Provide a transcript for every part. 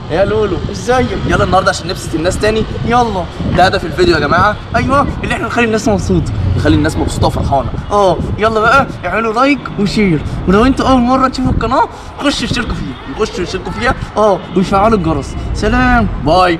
يا لولو ازيك يلا النهارده عشان نبسط الناس تاني يلا ده هدف الفيديو يا جماعه ايوه اللي احنا نخلي الناس مبسوطه نخلي الناس مبسوطه وفرحانه اه يلا بقى اعملوا لايك وشير ولو انتوا اول مره تشوفوا القناه خشوا اشتركوا فيها خشوا اشتركوا فيها اه ويفعلوا الجرس سلام باي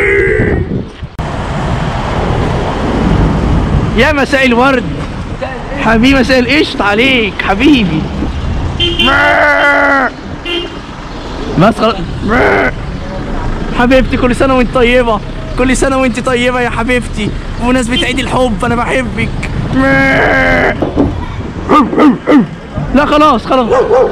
يا مساء الورد حبيبي مساء القشط عليك حبيبي بس خلاص حبيبتي كل سنة وانت طيبة كل سنة وانت طيبة يا حبيبتي بمناسبة عيد الحب أنا بحبك لا خلاص خلاص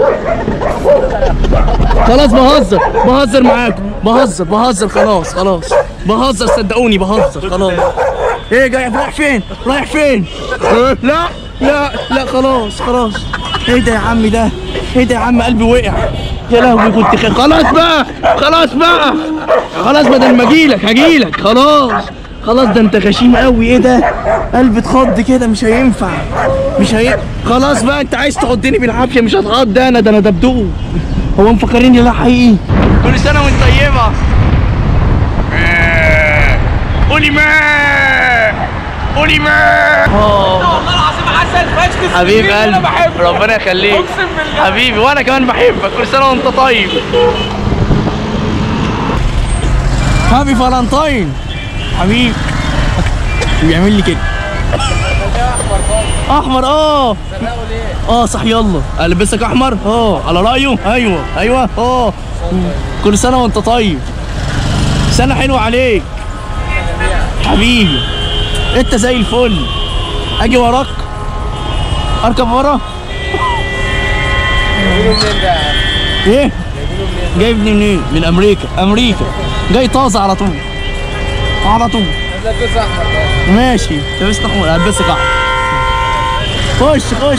خلاص بهزر بهزر معاكم بهزر بهزر خلاص خلاص بهزر صدقوني بهزر خلاص ايه جاي رايح فين رايح فين لا لا لا خلاص خلاص ايه ده يا عم ده ايه ده يا عم قلبي وقع يا لهوي كنت خ... خلاص بقى خلاص بقى خلاص بدل ما اجيلك هجيلك خلاص خلاص ده انت غشيم قوي ايه ده قلبي اتخض كده مش هينفع مش هي خلاص بقى انت عايز تحطني بالعافيه مش هتغض انا ده انا دبدوب هو مفكريني لا حقيقي كل سنه وانت طيبه قولي ما قولي ما والله العظيم عسل فشخ حبيب السنين قلبي انا بحبه ربنا يخليك اقسم بالله حبيبي وانا كمان بحبك كل سنه وانت طيب هابي فالنتاين حبيبي بيعمل لي كده احمر اه اه صح يلا البسك احمر اه على رايه ايوه ايوه اه كل سنه وانت طيب سنه حلوه عليك حبيبي انت زي الفل اجي وراك اركب ورا ايه جايبني منين من امريكا امريكا جاي طازه على طول على طول ماشي لبست احمر البسك احمر خش خش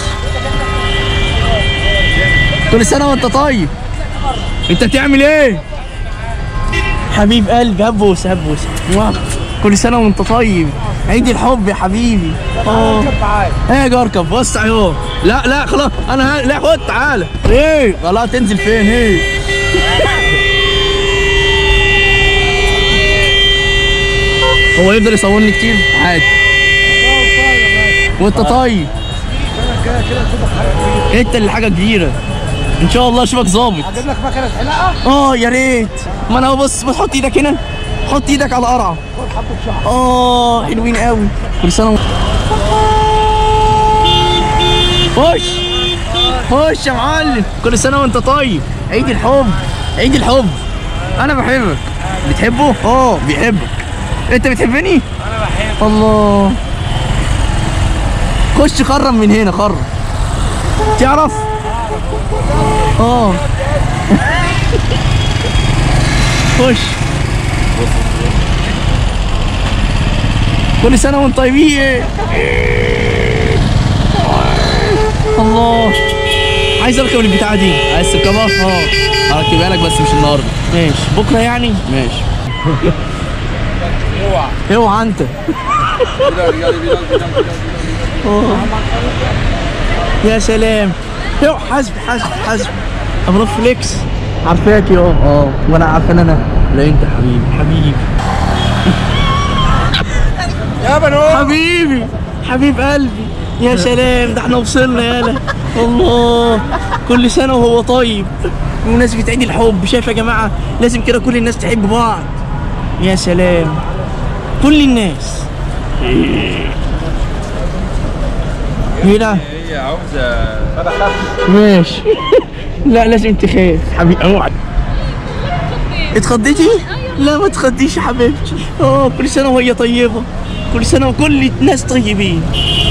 كل سنه وانت طيب انت تعمل ايه حبيب قلبي هبوس هبوس موah. كل سنه وانت طيب عيد الحب يا حبيبي اه ايه اركب بص اهو لا لا خلاص انا ه... لا خد تعالى ايه خلاص تنزل فين ايه هو يفضل يصورني كتير عادي وانت طيب انت اللي حاجه كبيره ان شاء الله اشوفك ظابط اجيب لك مكنه حلاقه اه يا ريت ما انا بص بتحط ايدك هنا حط ايدك على قرعه خد حبه شعر اه حلوين قوي كل سنه و... خش خش يا معلم كل سنه وانت طيب عيد الحب عيد الحب انا بحبك بتحبه اه بيحبك انت بتحبني انا بحب الله خش خرم من هنا خرم تعرف اه خش كل سنة وانتم طيبين الله عايز اركب البتاعة دي عايز تركبها؟ اه هركبها لك بس مش النهارده ماشي بكرة يعني؟ ماشي اوعى اوعى انت أوه. يا سلام يو حسب حسب حسب ابو فليكس عارفاك يا اه وانا عارف ان انا لا انت حبيبي حبيبي يا بنو حبيبي حبيب قلبي يا سلام ده احنا وصلنا يالا الله كل سنه وهو طيب بمناسبة عيد الحب شايف يا جماعة لازم كده كل الناس تحب بعض يا سلام كل الناس هنا هي عاوزه ما بخافش ماشي لا لازم تخاف حبيبي اوعى اتخضيتي؟ لا ما تخضيش يا حبيبتي اه كل سنة وهي طيبة كل سنة وكل الناس طيبين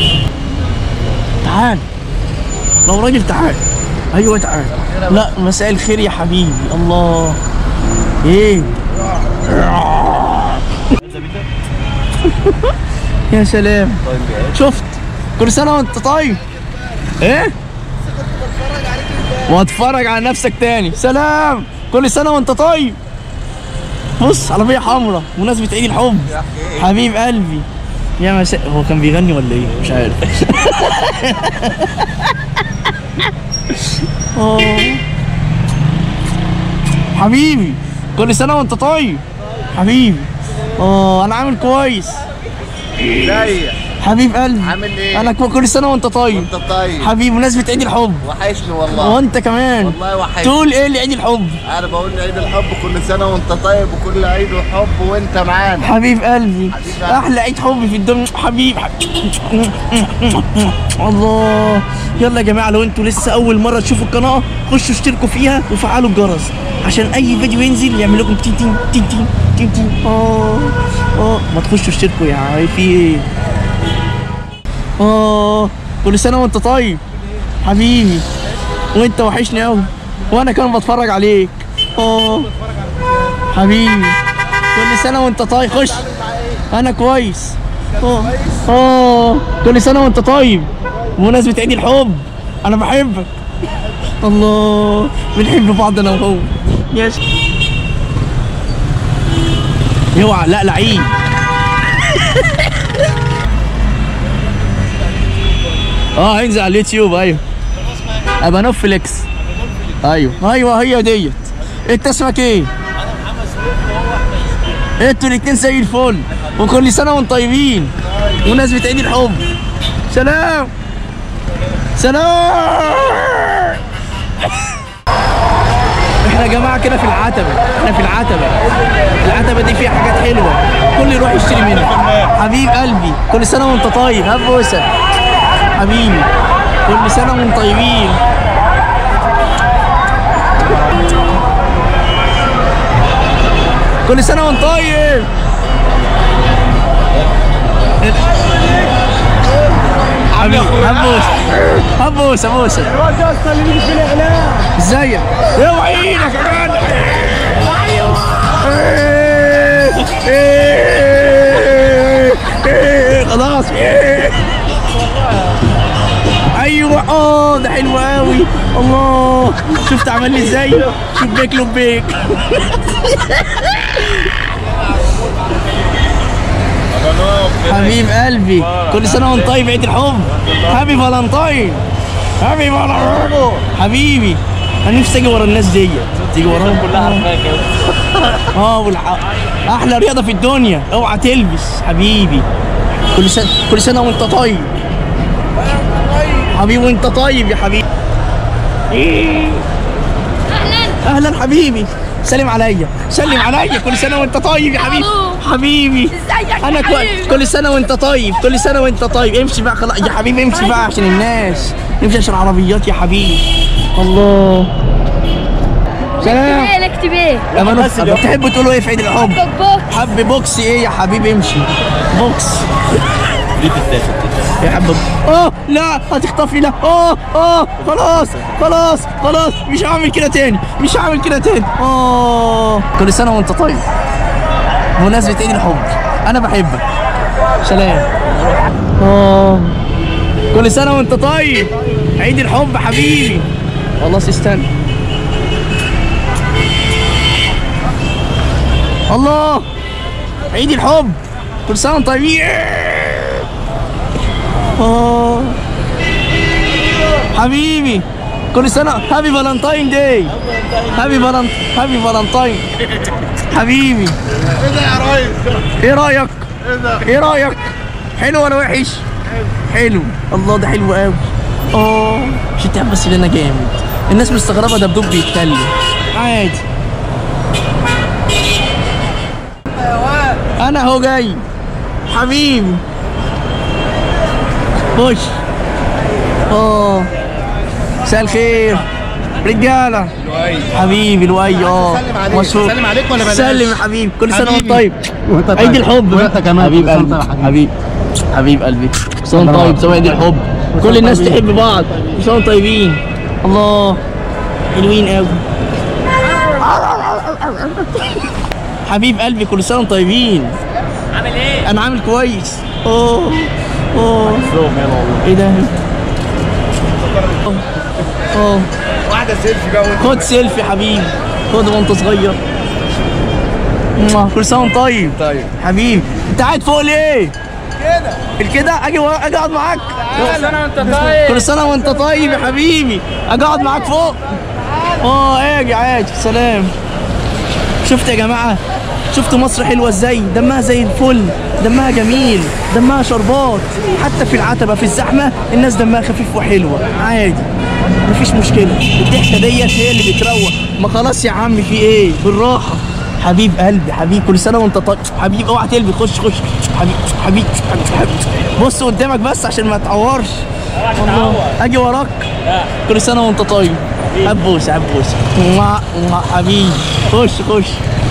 تعال لو راجل تعال ايوه تعال لا مساء الخير يا حبيبي الله ايه يا سلام شفت كل سنة وانت طيب ايه واتفرج على نفسك تاني سلام كل سنة وانت طيب بص عربية حمراء مناسبة عيد الحب حبيب قلبي يا مساء هو كان بيغني ولا ايه مش عارف آه. حبيبي كل سنه وانت طيب حبيبي اه انا عامل كويس ازيك حبيب قلبي عامل ايه؟ انا كو- كل سنه وانت طيب انت طيب حبيبي بمناسبه عيد الحب وحشني والله وانت كمان والله وحشني تقول ايه لعيد الحب انا بقول عيد الحب كل سنه وانت طيب وكل عيد وحب وانت معانا حبيب قلبي حبيب قلبي. احلى عيد حب في الدنيا حبيب حبيب. الله يلا يا جماعه لو انتوا لسه اول مره تشوفوا القناه خشوا اشتركوا فيها وفعلوا الجرس عشان اي فيديو ينزل يعمل لكم تين تين تين تين تين تين اه اه ما تخشوا اشتركوا يا عم في ايه اه كل سنه وانت طيب حبيبي وانت وحشني قوي وانا كمان بتفرج عليك اه حبيبي كل سنة وانت طيب خش انا كويس اه اه كل سنة وانت طيب بمناسبة عيد الحب انا بحبك الله بنحب بعض انا وهو يس اوعى لا لعيب اه هينزل على اليوتيوب ايوه ابقى نوفليكس ايوه ايوه هي ديت انت اسمك ايه؟ انتوا الاتنين زي الفل وكل سنه وانتم طيبين بمناسبه عيد الحب سلام سلام احنا يا جماعه كده في العتبه احنا في العتبه العتبه دي فيها حاجات حلوه كل يروح يشتري منها حبيب قلبي كل سنه وانت طيب هب بوسه حبيبي كل سنه وانتم طيبين كل سنه وانت طيب حبيبي هبوس هبوس هبوس الواد اصلا اللي في الاعلام ازيك اوعى ايدك يا جدع إيه، إيه، إيه، خلاص إيه. ايوه اه ده حلو قوي الله شفت عمل لي ازاي شبيك لبيك حبيب قلبي كل سنه وانت طيب عيد الحب هابي فالنتاين هابي فالنتاين حبيبي انا نفسي اجي ورا الناس ديت تيجي وراهم كلها اه والع... احلى رياضه في الدنيا اوعى تلبس حبيبي كل سنه كل سنه وانت طيب حبيبي وانت طيب يا حبيبي اهلا اهلا حبيبي سلم عليا سلم عليا كل سنه وانت طيب يا حبيبي حبيبي ازيك يا انا كو... حبيبي؟ كل سنه وانت طيب كل سنه وانت طيب امشي بقى خلاص يا حبيبي امشي بقى عشان الناس امشي عشان العربيات يا حبيبي الله سلام ايه اكتب ايه لما تحبوا تقولوا ايه في عيد الحب بوكس حب بوكس ايه يا حبيبي امشي بوكس يا حبيبي اه لا هتخطفني لا اه اه خلاص خلاص خلاص مش هعمل كده تاني مش هعمل كده تاني اه كل سنه وانت طيب بمناسبه عيد الحب انا بحبك سلام اه كل سنه وانت طيب عيد الحب حبيبي خلاص استنى الله عيد الحب كل سنه وانتم طيبين اه حبيبي كل سنه هابي فالنتاين داي هابي فالنت هابي فالنتاين حبيبي ايه ده يا ريس ايه رايك ايه ده ايه رايك حلو ولا وحش حلو الله ده حلو قوي اه مش انت بس اللي انا جامد الناس مستغربه ده بدوب بيتكلم عادي انا اهو جاي حبيبي خش اه مساء الخير رجاله حبيبي لؤي اه سلم عليك. مشهور. سلم عليك ولا بلاش؟ سلم يا حبيبي كل سنه وانت حبيبي. طيب وانت طيب. عيد الحب وانت كمان. حبيب كل سنة قلبي وانت طيب. حبيب حبيب قلبي كل سنه وانت طيب سواء عيد الحب كل الناس تحب بعض كل سنه وانتم طيبين الله حلوين قوي حبيب قلبي كل سنه وانتم طيبين عامل ايه؟ انا عامل كويس اوه اوه ايه ده؟ اوه واحده سيلفي بقى وانت خد سيلفي حبيبي خد وانت صغير موah. كل سنه وانت طيب طيب حبيبي انت قاعد فوق ليه؟ كده كده اجي ورا- اجي اقعد معاك كل سنه وانت طيب كل سنه وانت طيب يا حبيبي اجي اقعد معاك فوق اه اجي عادي سلام شفت يا جماعه شفتوا مصر حلوه ازاي دمها زي الفل دمها جميل دمها شربات حتى في العتبه في الزحمه الناس دمها خفيف وحلوه عادي مفيش مشكله الضحكه ديت هي اللي بتروق ما خلاص يا عم في ايه بالراحه حبيب قلبي حبيب كل سنه وانت طيب حبيب اوعى تلبي خش خش حبيب حبيب حبيب, حبيب. بص قدامك بس عشان ما تعورش والله اجي وراك كل سنه وانت طيب هبوس هبوس حبيبي خش خش